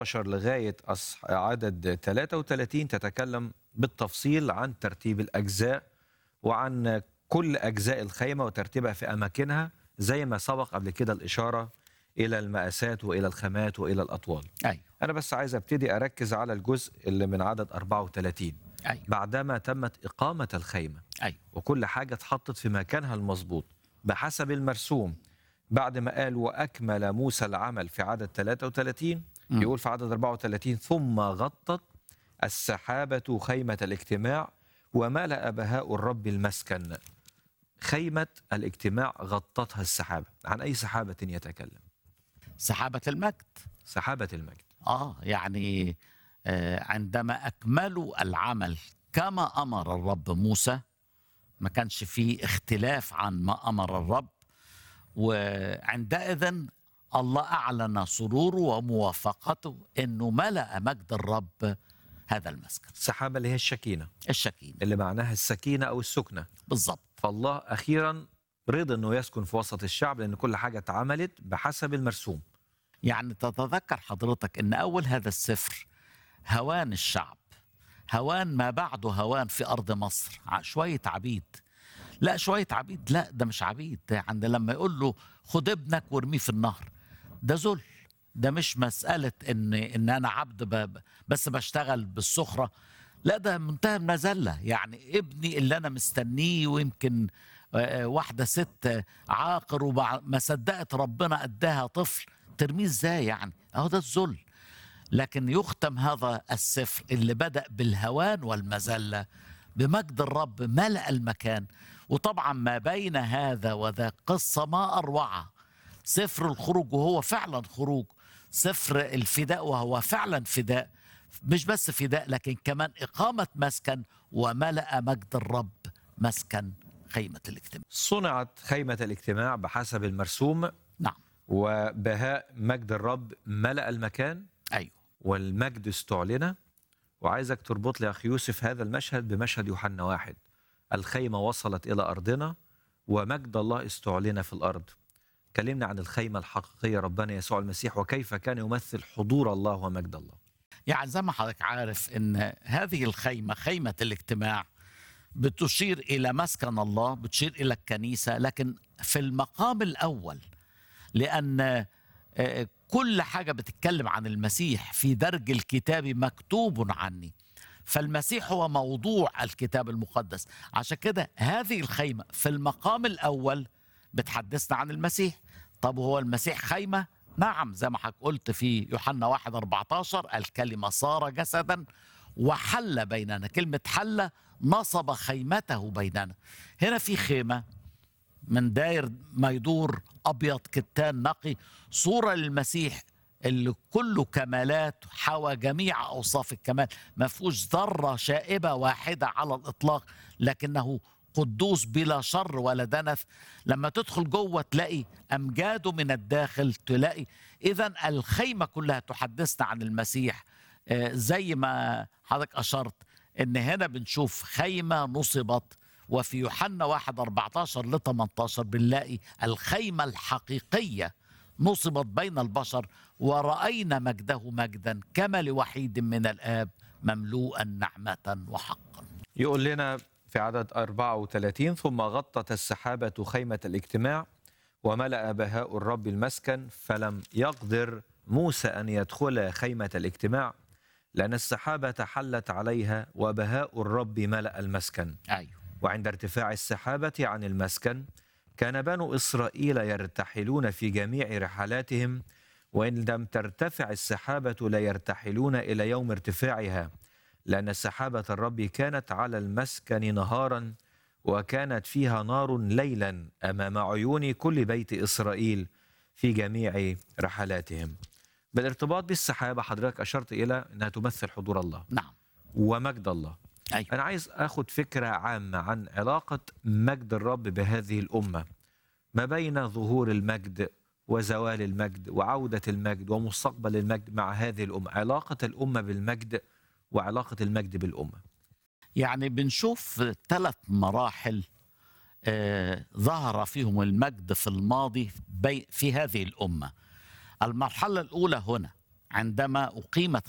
12 لغاية أص- عدد 33 تتكلم بالتفصيل عن ترتيب الأجزاء وعن كل أجزاء الخيمة وترتيبها في أماكنها زي ما سبق قبل كده الإشارة إلى المقاسات وإلى الخامات وإلى الأطوال ايوه أنا بس عايز أبتدي أركز على الجزء اللي من عدد 34 ايوه بعدما تمت إقامة الخيمة ايوه وكل حاجة اتحطت في مكانها المظبوط بحسب المرسوم بعد ما قال وأكمل موسى العمل في عدد 33 مم. يقول في عدد 34 ثم غطت السحابة خيمة الاجتماع وملأ بهاء الرب المسكن خيمة الاجتماع غطتها السحابة عن أي سحابة يتكلم سحابة المجد سحابة المجد اه يعني آه عندما اكملوا العمل كما امر الرب موسى ما كانش فيه اختلاف عن ما امر الرب وعندئذ الله اعلن سروره وموافقته انه ملا مجد الرب هذا المسكن السحابة اللي هي الشكينة الشكيم اللي معناها السكينة أو السكنة بالضبط فالله أخيرا رضى أنه يسكن في وسط الشعب لأن كل حاجة اتعملت بحسب المرسوم يعني تتذكر حضرتك ان اول هذا السفر هوان الشعب هوان ما بعده هوان في ارض مصر ع- شويه عبيد لا شويه عبيد لا ده مش عبيد ده عند لما يقول له خد ابنك وارميه في النهر ده ذل ده مش مساله ان ان انا عبد ب- ب- بس بشتغل بالسخره لا ده منتهى المذله يعني ابني اللي انا مستنيه ويمكن آه، واحده ست عاقر وما صدقت ربنا اداها طفل ترميه ازاي يعني اهو ده الذل لكن يختم هذا السفر اللي بدأ بالهوان والمذلة بمجد الرب ملأ المكان وطبعا ما بين هذا وذا قصة ما أروعها سفر الخروج وهو فعلا خروج سفر الفداء وهو فعلا فداء مش بس فداء لكن كمان إقامة مسكن وملأ مجد الرب مسكن خيمة الاجتماع صنعت خيمة الاجتماع بحسب المرسوم نعم وبهاء مجد الرب ملأ المكان أيوه والمجد استعلن وعايزك تربط لي يا أخي يوسف هذا المشهد بمشهد يوحنا واحد الخيمة وصلت إلى أرضنا ومجد الله استعلن في الأرض كلمنا عن الخيمة الحقيقية ربنا يسوع المسيح وكيف كان يمثل حضور الله ومجد الله يعني زي ما حضرتك عارف ان هذه الخيمه خيمه الاجتماع بتشير الى مسكن الله بتشير الى الكنيسه لكن في المقام الاول لان آه، كل حاجه بتتكلم عن المسيح في درج الكتاب مكتوب عني فالمسيح هو موضوع الكتاب المقدس عشان كده هذه الخيمه في المقام الاول بتحدثنا عن المسيح طب هو المسيح خيمه نعم زي ما حضرتك قلت في يوحنا 1 14 الكلمه صار جسدا وحل بيننا كلمه حل نصب خيمته بيننا هنا في خيمه من داير ما يدور ابيض كتان نقي صوره للمسيح اللي كله كمالات حوى جميع اوصاف الكمال ما فيهوش ذره شائبه واحده على الاطلاق لكنه قدوس بلا شر ولا دنس لما تدخل جوه تلاقي امجاده من الداخل تلاقي اذا الخيمه كلها تحدثنا عن المسيح آه، زي ما حضرتك اشرت ان هنا بنشوف خيمه نصبت وفي يوحنا 1 14 ل 18 بنلاقي الخيمه الحقيقيه نصبت بين البشر ورأينا مجده مجدا كما لوحيد من الآب مملوءا نعمة وحقا يقول لنا في عدد 34 ثم غطت السحابة خيمة الاجتماع وملأ بهاء الرب المسكن فلم يقدر موسى أن يدخل خيمة الاجتماع لأن السحابة حلت عليها وبهاء الرب ملأ المسكن أيوه وعند ارتفاع السحابة عن المسكن كان بنو إسرائيل يرتحلون في جميع رحلاتهم وإن لم ترتفع السحابة لا يرتحلون إلى يوم ارتفاعها لأن سحابة الرب كانت على المسكن نهارا وكانت فيها نار ليلا أمام عيون كل بيت إسرائيل في جميع رحلاتهم بالارتباط بالسحابة حضرتك أشرت إلى أنها تمثل حضور الله نعم ومجد الله أيوه أنا عايز أخد فكرة عامة عن علاقة مجد الرب بهذه الأمة ما بين ظهور المجد وزوال المجد وعودة المجد ومستقبل المجد مع هذه الأمة علاقة الأمة بالمجد وعلاقة المجد بالأمة يعني بنشوف ثلاث مراحل آه ظهر فيهم المجد في الماضي بي في هذه الأمة المرحلة الأولى هنا عندما أقيمت